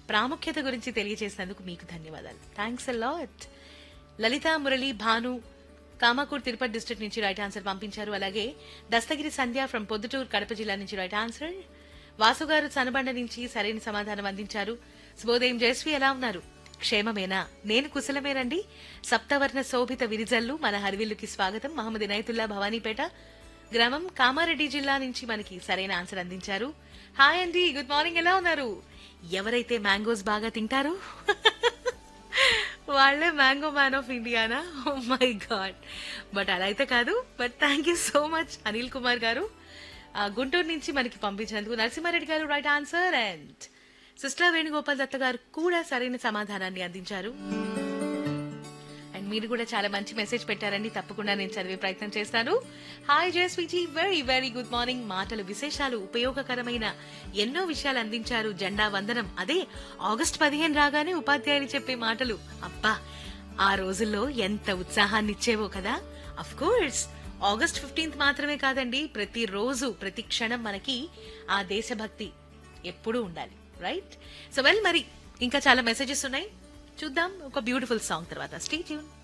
ప్రాముఖ్యత గురించి తెలియజేసినందుకు మీకు ధన్యవాదాలు thanks a lot Lalitha Murali Bhanu Kamakur Tirupati district నుంచి రైట్ ఆన్సర్ పంపించారు అలాగే దస్తగిరి సంధ్య ఫ్రం పొద్దుటూరు కడప జిల్లా నుంచి రైట్ ఆన్సర్ వాసు గారు సనబండ నుంచి సరైన సమాధానం అందించారు శుభోదయం జయశ్రీ ఎలా ఉన్నారు క్షేమమేనా నేను కుశలమేనండి సప్తవర్ణ శోభిత విరిజల్లు మన హరివిల్లుకి స్వాగతం మహమ్మద్ ఇనాయతుల్లా భవానీపేట గ్రామం కామారెడ్డి జిల్లా నుంచి మనకి సరైన ఆన్సర్ అందించారు హాయ్ అండి గుడ్ మార్నింగ్ ఎలా ఉన్నారు ఎవరైతే మ్యాంగోస్ బాగా తింటారో వాళ్ళే మ్యాంగో మ్యాన్ ఆఫ్ ఇండియానా ఓ మై గాడ్ బట్ అలా అయితే కాదు but thank you so much Anil Kumar garu ఆ, గుంటూరు నుంచి మనకి పంపించినందుకు Narasimha Reddy garu right answer and sister Venugopal Datta garu కూడా సరైన సమాధానాన్ని అందించారు అండ్ మీరు కూడా చాలా మంచి మెసేజ్ పెట్టారండి తప్పకుండా నేను చదివే ప్రయత్నం చేస్తాను hi Jayasviji very very good morning మాటలు విశేషాలు ఉపయోగకరమైన ఎన్నో విషయాలు అందించారు జెండా వందనం అదే ఆగస్ట్ పదిహేను రాగానే ఉపాధ్యాయులు చెప్పే మాటలు అబ్బా ఆ రోజుల్లో ఎంత ఉత్సాహాన్ని ఇచ్చేవో కదా అఫ్ కోర్స్ ఆగస్ట్ ఫిఫ్టీన్త్ మాత్రమే కాదండి ప్రతి రోజు ప్రతి క్షణం మనకి ఆ దేశభక్తి ఎప్పుడూ ఉండాలి రైట్ సో వెల్ మరి ఇంకా చాలా మెసేజెస్ ఉన్నాయి చూద్దాం ఒక బ్యూటిఫుల్ సాంగ్ తర్వాత స్టే ట్యూన్